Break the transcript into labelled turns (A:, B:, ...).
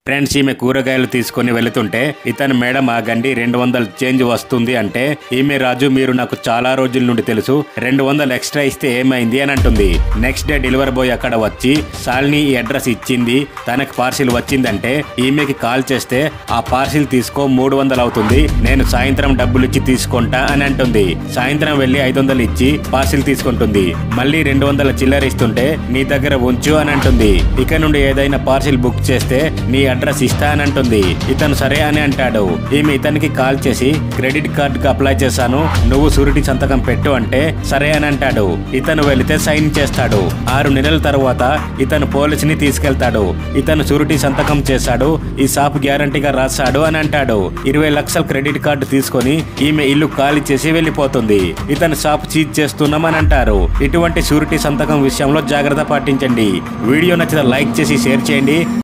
A: friends ఈమె కూరగాయలు తీసుకొని వెళుతుంటే ఇతను మేడం ఆగండి రెండు వందల చేంజ్ వస్తుంది అంటే ఈమె రాజు మీరు నాకు చాలా రోజుల నుండి తెలుసు రెండు వందలు ఎక్స్ట్రా ఇస్తే ఏమైంది అని అంటుంది నెక్స్ట్ డే డెలివరీ బాయ్ అక్కడ వచ్చి శాలిని ఈ అడ్రస్ ఇచ్చింది తనకి పార్సిల్ వచ్చిందంటే ఈమెకి కాల్ చేస్తే ఆ పార్సిల్ తీసుకో మూడు వందలు అవుతుంది నేను సాయంత్రం డబ్బులు ఇచ్చి తీసుకుంటా అని అంటుంది సాయంత్రం వెళ్లి ఐదు వందలు ఇచ్చి పార్సిల్ తీసుకుంటుంది మళ్ళీ రెండు వందల చిల్లర ఇస్తుంటే నీ దగ్గర ఉంచు అని అంటుంది ఇక నుండి ఏదైనా పార్సిల్ బుక్ చేస్తే నీ అడ్రస్ ఇస్తా అని అంటుంది ఇతను సరే అని అంటాడు ఈమె ఇతనికి కాల్ చేసి క్రెడిట్ కార్డ్ కి అప్లై చేశాను నువ్వు సూరిటీ సంతకం పెట్టు అంటే సరే అని అంటాడు ఇతను వెళితే సైన్ చేస్తాడు ఆరు నెలల తర్వాత ఇతను పోలీసుని తీసుకెళ్తాడు ఇతను సూరిటీ సంతకం చేశాడు ఈ షాప్ గ్యారంటీగా రాశాడు అని అంటాడు ఇరవై లక్షల క్రెడిట్ కార్డు తీసుకొని ఈమె ఇల్లు ఖాళీ చేసి వెళ్ళిపోతుంది ఇతను షాప్ చీజ్ చేస్తున్నామని అంటారు ఇటువంటి షూరిటీ సంతకం విషయంలో జాగ్రత్త పాటించండి వీడియో నచ్చితే లైక్ చేసి షేర్ చేయండి